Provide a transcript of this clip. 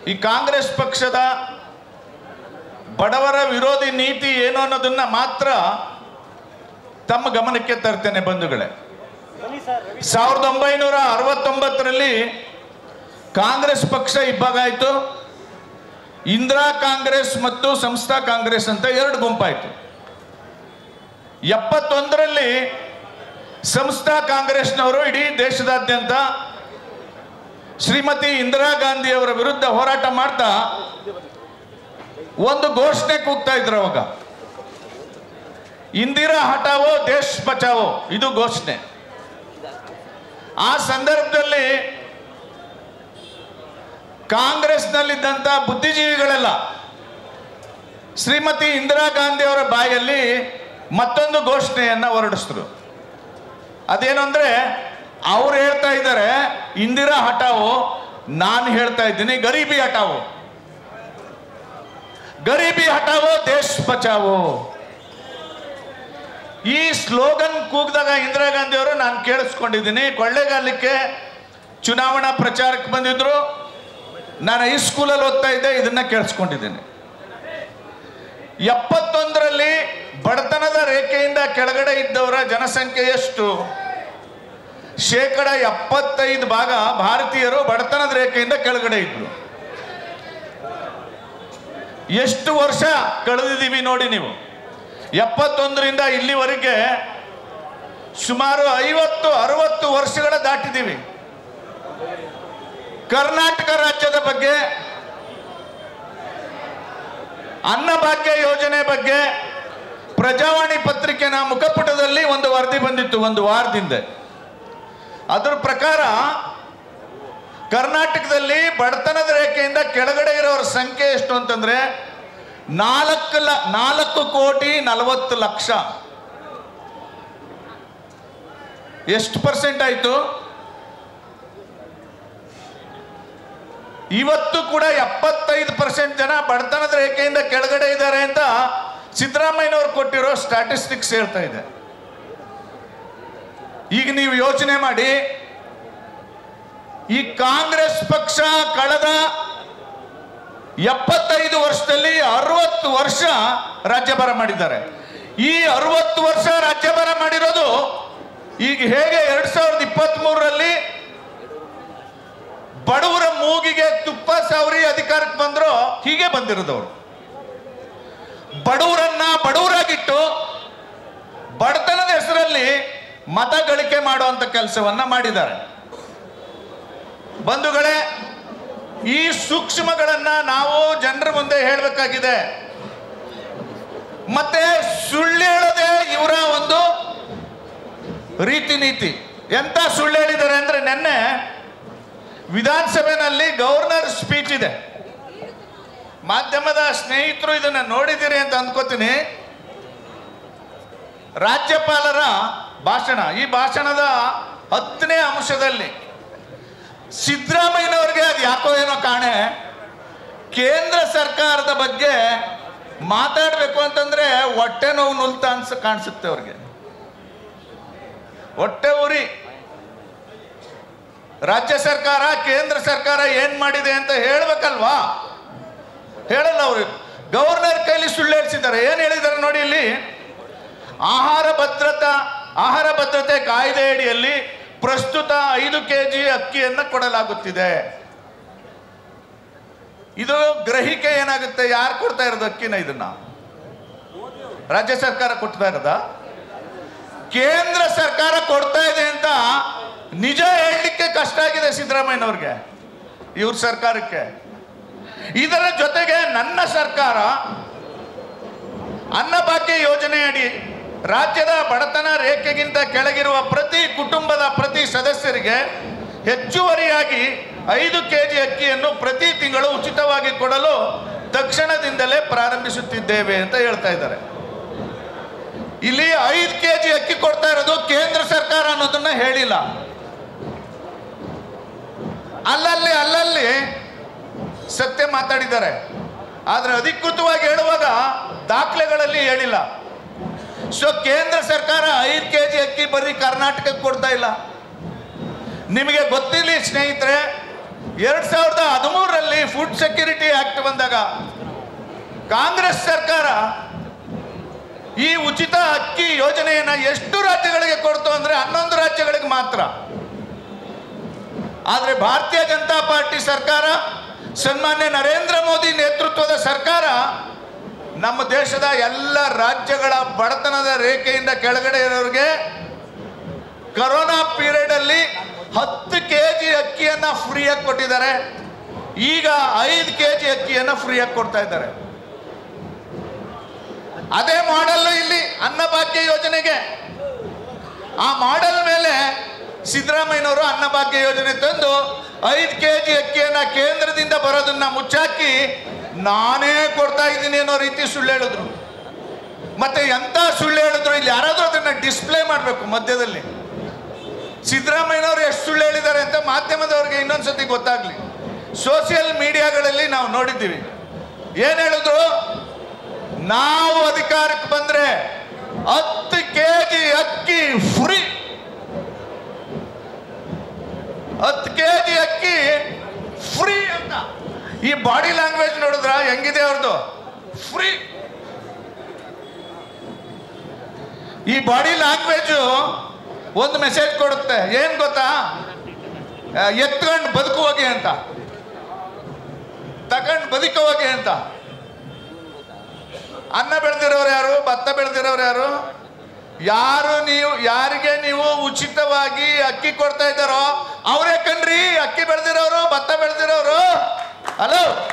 ಈ ಕಾಂಗ್ರೆಸ್ ಪಕ್ಷದ ಬಡವರ ವಿರೋಧಿ ನೀತಿ ಏನು ಅನ್ನೋದನ್ನ ಮಾತ್ರ ತಮ್ಮ ಗಮನಕ್ಕೆ ತರ್ತೇನೆ ಬಂಧುಗಳೇ ಸಾವಿರದ ಒಂಬೈನೂರ ಅರವತ್ತೊಂಬತ್ತರಲ್ಲಿ ಕಾಂಗ್ರೆಸ್ ಪಕ್ಷ ಇಬ್ಬಾಗ ಆಯಿತು ಇಂದಿರಾ ಕಾಂಗ್ರೆಸ್ ಮತ್ತು ಸಂಸ್ಥಾ ಕಾಂಗ್ರೆಸ್ ಅಂತ ಎರಡು ಗುಂಪಾಯಿತು ಎಪ್ಪತ್ತೊಂದರಲ್ಲಿ ಸಂಸ್ಥಾ ಕಾಂಗ್ರೆಸ್ನವರು ಇಡೀ ದೇಶದಾದ್ಯಂತ ಶ್ರೀಮತಿ ಇಂದಿರಾ ಗಾಂಧಿ ಅವರ ವಿರುದ್ಧ ಹೋರಾಟ ಮಾಡ್ತಾ ಒಂದು ಘೋಷಣೆ ಕೂಗ್ತಾ ಇದ್ರು ಅವಾಗ ಇಂದಿರಾ ಹಟಾವೋ ದೇಶ್ ಬಚಾವೋ ಇದು ಘೋಷಣೆ ಆ ಸಂದರ್ಭದಲ್ಲಿ ಕಾಂಗ್ರೆಸ್ನಲ್ಲಿದ್ದಂಥ ಬುದ್ಧಿಜೀವಿಗಳೆಲ್ಲ ಶ್ರೀಮತಿ ಇಂದಿರಾ ಗಾಂಧಿ ಅವರ ಬಾಯಲ್ಲಿ ಮತ್ತೊಂದು ಘೋಷಣೆಯನ್ನ ಹೊರಡಿಸಿದ್ರು ಅದೇನು ಅಂದ್ರೆ ಅವ್ರು ಹೇಳ್ತಾ ಇದ್ದಾರೆ ಇಂದಿರಾ ಹಟಾವೋ ನಾನು ಹೇಳ್ತಾ ಇದ್ದೀನಿ ಗರೀಬಿ ಹಟಾವೋ ಗರೀಬಿ ಹಟಾವೋ ದೇಶ್ ಬಚಾವೋ ಈ ಸ್ಲೋಗನ್ ಕೂಗಿದಾಗ ಇಂದಿರಾ ಗಾಂಧಿ ಅವರು ನಾನು ಕೇಳಿಸ್ಕೊಂಡಿದ್ದೀನಿ ಕೊಳ್ಳೇಗಾಲಕ್ಕೆ ಚುನಾವಣಾ ಪ್ರಚಾರಕ್ಕೆ ಬಂದಿದ್ರು ನಾನು ಈ ಸ್ಕೂಲಲ್ಲಿ ಓದ್ತಾ ಇದ್ದೆ ಇದನ್ನ ಕೇಳಿಸ್ಕೊಂಡಿದ್ದೀನಿ ಎಪ್ಪತ್ತೊಂದರಲ್ಲಿ ಬಡತನದ ರೇಖೆಯಿಂದ ಕೆಳಗಡೆ ಇದ್ದವರ ಜನಸಂಖ್ಯೆ ಎಷ್ಟು ಶೇಕಡ ಎಪ್ಪತ್ತೈದು ಭಾಗ ಭಾರತೀಯರು ಬಡತನದ ರೇಖೆಯಿಂದ ಕೆಳಗಡೆ ಇದ್ರು ಎಷ್ಟು ವರ್ಷ ಕಳೆದಿದ್ದೀವಿ ನೋಡಿ ನೀವು ಎಪ್ಪತ್ತೊಂದರಿಂದ ಇಲ್ಲಿವರೆಗೆ ಸುಮಾರು ಐವತ್ತು ಅರವತ್ತು ವರ್ಷಗಳ ದಾಟಿದ್ದೀವಿ ಕರ್ನಾಟಕ ರಾಜ್ಯದ ಬಗ್ಗೆ ಅನ್ನಭಾಗ್ಯ ಯೋಜನೆ ಬಗ್ಗೆ ಪ್ರಜಾವಾಣಿ ಪತ್ರಿಕೆನ ಮುಖಪುಟದಲ್ಲಿ ಒಂದು ವರದಿ ಬಂದಿತ್ತು ಒಂದು ವಾರದಿಂದ ಅದರ ಪ್ರಕಾರ ಕರ್ನಾಟಕದಲ್ಲಿ ಬಡತನದ ರೇಖೆಯಿಂದ ಕೆಳಗಡೆ ಇರೋರ ಸಂಖ್ಯೆ ಎಷ್ಟು ಅಂತಂದ್ರೆ ನಾಲ್ಕು ಲ ನಾಲ್ಕು ಕೋಟಿ ನಲವತ್ತು ಲಕ್ಷ ಎಷ್ಟು ಪರ್ಸೆಂಟ್ ಆಯ್ತು ಇವತ್ತು ಕೂಡ ಎಪ್ಪತ್ತೈದು ಪರ್ಸೆಂಟ್ ಜನ ಬಡತನದ ರೇಖೆಯಿಂದ ಕೆಳಗಡೆ ಇದ್ದಾರೆ ಅಂತ ಸಿದ್ದರಾಮಯ್ಯನವರು ಕೊಟ್ಟಿರೋ ಸ್ಟ್ಯಾಟಿಸ್ಟಿಕ್ಸ್ ಹೇಳ್ತಾ ಇದೆ ಈಗ ನೀವು ಯೋಚನೆ ಮಾಡಿ ಈ ಕಾಂಗ್ರೆಸ್ ಪಕ್ಷ ಕಳೆದ ಎಪ್ಪತ್ತೈದು ವರ್ಷದಲ್ಲಿ ಅರವತ್ತು ವರ್ಷ ರಾಜ್ಯಭಾರ ಮಾಡಿದ್ದಾರೆ ಈ ಅರವತ್ತು ವರ್ಷ ರಾಜ್ಯಭಾರ ಮಾಡಿರೋದು ಈಗ ಹೇಗೆ ಎರಡ್ ಸಾವಿರದ ಇಪ್ಪತ್ತ್ ಮೂರರಲ್ಲಿ ಬಡವರ ಮೂಗಿಗೆ ತುಪ್ಪ ಸಾವರಿ ಅಧಿಕಾರಕ್ಕೆ ಬಂದ್ರು ಹೀಗೆ ಬಂದಿರೋದವರು ಬಡವರನ್ನ ಬಡವರಾಗಿಟ್ಟು ಬಡತನದ ಹೆಸರಲ್ಲಿ ಮತ ಗಳಿಕೆ ಮಾಡುವಂತ ಕೆಲಸವನ್ನ ಮಾಡಿದ್ದಾರೆ ಬಂಧುಗಳೇ ಈ ಸೂಕ್ಷ್ಮಗಳನ್ನ ನಾವು ಜನರ ಮುಂದೆ ಹೇಳಬೇಕಾಗಿದೆ ಮತ್ತೆ ಸುಳ್ಳು ಹೇಳೋದೇ ಇವರ ಒಂದು ರೀತಿ ನೀತಿ ಎಂತ ಸುಳ್ಳು ಹೇಳಿದ್ದಾರೆ ಅಂದ್ರೆ ನಿನ್ನೆ ವಿಧಾನಸಭೆನಲ್ಲಿ ಗವರ್ನರ್ ಸ್ಪೀಚ್ ಇದೆ ಮಾಧ್ಯಮದ ಸ್ನೇಹಿತರು ಇದನ್ನ ನೋಡಿದ್ದೀರಿ ಅಂತ ಅಂದ್ಕೋತೀನಿ ರಾಜ್ಯಪಾಲರ ಭಾಷಣ ಈ ಭಾಷಣದ ಹತ್ತನೇ ಅಂಶದಲ್ಲಿ ಸಿದ್ದರಾಮಯ್ಯನವ್ರಿಗೆ ಅದು ಯಾಕೋ ಏನೋ ಕಾಣೆ ಕೇಂದ್ರ ಸರ್ಕಾರದ ಬಗ್ಗೆ ಮಾತಾಡಬೇಕು ಅಂತಂದ್ರೆ ಹೊಟ್ಟೆ ನೋವು ನುಲ್ತಾ ಅನ್ಸ ಕಾಣಿಸುತ್ತೆ ಅವ್ರಿಗೆ ಹೊಟ್ಟೆ ಉರಿ ರಾಜ್ಯ ಸರ್ಕಾರ ಕೇಂದ್ರ ಸರ್ಕಾರ ಏನ್ ಮಾಡಿದೆ ಅಂತ ಹೇಳ್ಬೇಕಲ್ವಾ ಹೇಳಲ್ಲ ಅವರು ಗವರ್ನರ್ ಕೈಲಿ ಸುಳ್ಳು ಹೇಳ್ಸಿದ್ದಾರೆ ಏನ್ ಹೇಳಿದ್ದಾರೆ ನೋಡಿ ಇಲ್ಲಿ ಆಹಾರ ಭದ್ರತಾ ಆಹಾರ ಭದ್ರತೆ ಕಾಯ್ದೆ ಅಡಿಯಲ್ಲಿ ಪ್ರಸ್ತುತ ಐದು ಕೆ ಜಿ ಅಕ್ಕಿಯನ್ನು ಕೊಡಲಾಗುತ್ತಿದೆ ಇದು ಗ್ರಹಿಕೆ ಏನಾಗುತ್ತೆ ಯಾರು ಕೊಡ್ತಾ ಇರೋದು ಅಕ್ಕಿನ ಇದನ್ನ ರಾಜ್ಯ ಸರ್ಕಾರ ಕೊಡ್ತಾ ಇರೋದ ಕೇಂದ್ರ ಸರ್ಕಾರ ಕೊಡ್ತಾ ಇದೆ ಅಂತ ನಿಜ ಹೇಳಲಿಕ್ಕೆ ಕಷ್ಟ ಆಗಿದೆ ಸಿದ್ದರಾಮಯ್ಯನವ್ರಿಗೆ ಇವ್ರ ಸರ್ಕಾರಕ್ಕೆ ಇದರ ಜೊತೆಗೆ ನನ್ನ ಸರ್ಕಾರ ಅನ್ನಭಾಗ್ಯ ಯೋಜನೆಯಡಿ ರಾಜ್ಯದ ಬಡತನ ರೇಖೆಗಿಂತ ಕೆಳಗಿರುವ ಪ್ರತಿ ಕುಟುಂಬದ ಪ್ರತಿ ಸದಸ್ಯರಿಗೆ ಹೆಚ್ಚುವರಿಯಾಗಿ ಐದು ಕೆಜಿ ಅಕ್ಕಿಯನ್ನು ಪ್ರತಿ ತಿಂಗಳು ಉಚಿತವಾಗಿ ಕೊಡಲು ತಕ್ಷಣದಿಂದಲೇ ಪ್ರಾರಂಭಿಸುತ್ತಿದ್ದೇವೆ ಅಂತ ಹೇಳ್ತಾ ಇದ್ದಾರೆ ಇಲ್ಲಿ ಐದು ಕೆಜಿ ಅಕ್ಕಿ ಕೊಡ್ತಾ ಇರೋದು ಕೇಂದ್ರ ಸರ್ಕಾರ ಅನ್ನೋದನ್ನ ಹೇಳಿಲ್ಲ ಅಲ್ಲಲ್ಲಿ ಅಲ್ಲಲ್ಲಿ ಸತ್ಯ ಮಾತಾಡಿದ್ದಾರೆ ಆದ್ರೆ ಅಧಿಕೃತವಾಗಿ ಹೇಳುವಾಗ ದಾಖಲೆಗಳಲ್ಲಿ ಹೇಳಿಲ್ಲ ಸೊ ಕೇಂದ್ರ ಸರ್ಕಾರ ಐದು ಕೆ ಜಿ ಅಕ್ಕಿ ಬರೀ ಕರ್ನಾಟಕಕ್ಕೆ ಕೊಡ್ತಾ ಇಲ್ಲ ನಿಮಗೆ ಗೊತ್ತಿರಲಿ ಸ್ನೇಹಿತರೆ ಎರಡ್ ಸಾವಿರದ ಹದಿಮೂರರಲ್ಲಿ ಫುಡ್ ಸೆಕ್ಯೂರಿಟಿ ಆಕ್ಟ್ ಬಂದಾಗ ಕಾಂಗ್ರೆಸ್ ಸರ್ಕಾರ ಈ ಉಚಿತ ಅಕ್ಕಿ ಯೋಜನೆಯನ್ನ ಎಷ್ಟು ರಾಜ್ಯಗಳಿಗೆ ಕೊಡ್ತು ಅಂದ್ರೆ ಹನ್ನೊಂದು ರಾಜ್ಯಗಳಿಗೆ ಮಾತ್ರ ಆದರೆ ಭಾರತೀಯ ಜನತಾ ಪಾರ್ಟಿ ಸರ್ಕಾರ ಸನ್ಮಾನ್ಯ ನರೇಂದ್ರ ಮೋದಿ ನೇತೃತ್ವದ ಸರ್ಕಾರ ನಮ್ಮ ದೇಶದ ಎಲ್ಲ ರಾಜ್ಯಗಳ ಬಡತನದ ರೇಖೆಯಿಂದ ಕೆಳಗಡೆ ಇರೋರಿಗೆ ಕರೋನಾ ಪೀರಿಯಡ್ ಅಲ್ಲಿ ಹತ್ತು ಕೆ ಜಿ ಅಕ್ಕಿಯನ್ನ ಫ್ರೀಯಾಗಿ ಕೊಟ್ಟಿದ್ದಾರೆ ಈಗ ಐದು ಕೆ ಜಿ ಅಕ್ಕಿಯನ್ನ ಫ್ರೀಯಾಗಿ ಕೊಡ್ತಾ ಇದ್ದಾರೆ ಅದೇ ಮಾಡಲ್ ಇಲ್ಲಿ ಅನ್ನಭಾಗ್ಯ ಯೋಜನೆಗೆ ಆ ಮಾಡಲ್ ಮೇಲೆ ಸಿದ್ದರಾಮಯ್ಯನವರು ಅನ್ನಭಾಗ್ಯ ಯೋಜನೆ ತಂದು ಐದು ಕೆ ಜಿ ಅಕ್ಕಿಯನ್ನ ಕೇಂದ್ರದಿಂದ ಬರೋದನ್ನ ಮುಚ್ಚಾಕಿ ನಾನೇ ಕೊಡ್ತಾ ಇದ್ದೀನಿ ಅನ್ನೋ ರೀತಿ ಸುಳ್ಳು ಹೇಳಿದ್ರು ಮತ್ತೆ ಎಂತ ಸುಳ್ಳು ಹೇಳಿದ್ರು ಇಲ್ಲಿ ಯಾರಾದ್ರೂ ಅದನ್ನ ಡಿಸ್ಪ್ಲೇ ಮಾಡಬೇಕು ಮಧ್ಯದಲ್ಲಿ ಸಿದ್ದರಾಮಯ್ಯನವರು ಎಷ್ಟು ಸುಳ್ಳು ಹೇಳಿದ್ದಾರೆ ಅಂತ ಮಾಧ್ಯಮದವ್ರಿಗೆ ಇನ್ನೊಂದ್ಸತಿ ಗೊತ್ತಾಗ್ಲಿ ಸೋಷಿಯಲ್ ಮೀಡಿಯಾಗಳಲ್ಲಿ ನಾವು ನೋಡಿದ್ದೀವಿ ಏನ್ ಹೇಳಿದ್ರು ನಾವು ಅಧಿಕಾರಕ್ಕೆ ಬಂದ್ರೆ ಹತ್ತು ಕೆ ಜಿ ಅಕ್ಕಿ ಫ್ರೀ ಹತ್ತು ಕೆ ಜಿ ಅಕ್ಕಿ ಫ್ರೀ ಅಂತ ಈ ಬಾಡಿ ಲ್ಯಾಂಗ್ವೇಜ್ ನೋಡಿದ್ರ ಹೆಂಗಿದೆ ಅವ್ರದ್ದು ಫ್ರೀ ಈ ಬಾಡಿ ಲ್ಯಾಂಗ್ವೇಜ್ ಒಂದು ಮೆಸೇಜ್ ಕೊಡುತ್ತೆ ಏನ್ ಗೊತ್ತಾ ಆ, ಎತ್ಕೊಂಡು ಬದುಕು ಹೋಗಿ ಅಂತ ತಗೊಂಡು ಬದುಕು ಹೋಗಿ ಅಂತ ಅನ್ನ ಬೆಳೆದಿರೋರು ಯಾರು ಭತ್ತ ಬೆಳೆದಿರೋರು ಯಾರು ಯಾರು ನೀವು ಯಾರಿಗೆ ನೀವು ಉಚಿತವಾಗಿ ಅಕ್ಕಿ ಕೊಡ್ತಾ ಇದ್ದಾರೋ ಅವರೇ ಕಣ್ರಿ ಅಕ್ಕಿ ಬೆಳೆದಿರೋರು ಭತ್ತ ಬೆಳೆದಿರೋರು ಹಲೋ